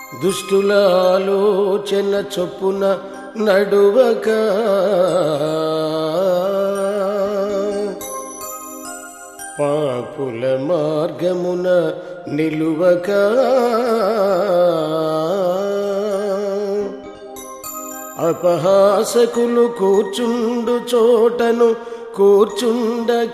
దుష్టుల ఆలోచన చొప్పున నడువక పాపుల మార్గమున నిలువక అపహాసకులు కూర్చుండు చోటను కూర్చుండక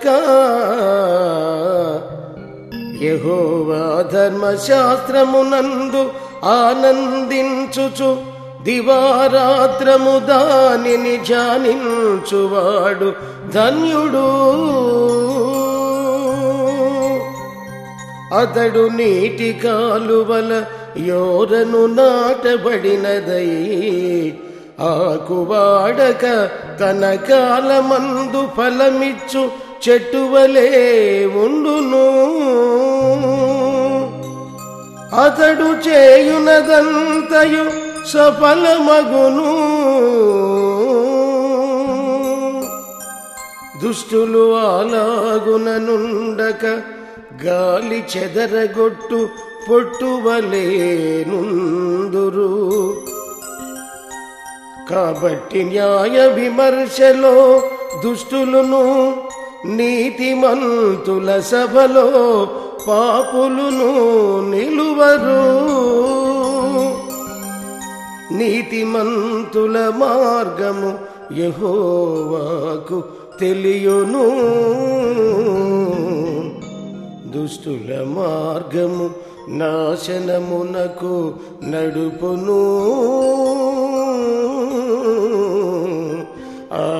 యహోవా ధర్మశాస్త్రమునందు ఆనందించుచు దివారాత్రము దానిని ధ్యానించువాడు ధన్యుడు అతడు నీటి కాలువల యోరను నాటబడినదై ఆకువాడక తన కాలమందు ఫలమిచ్చు చెట్టువలే ఉండును అతడు చేయునదంతయు సఫలమగును దుష్టులు అలాగుననుండక గాలి చెదరగొట్టు పొట్టువలే నుందురు కాబట్టి న్యాయ విమర్శలో దుష్టులను నీతిమంతుల సభలో పాపులును నిలువరు నీతిమంతుల మార్గము యహోవాకు తెలియను దుష్టుల మార్గము నాశనమునకు నడుపును ఆ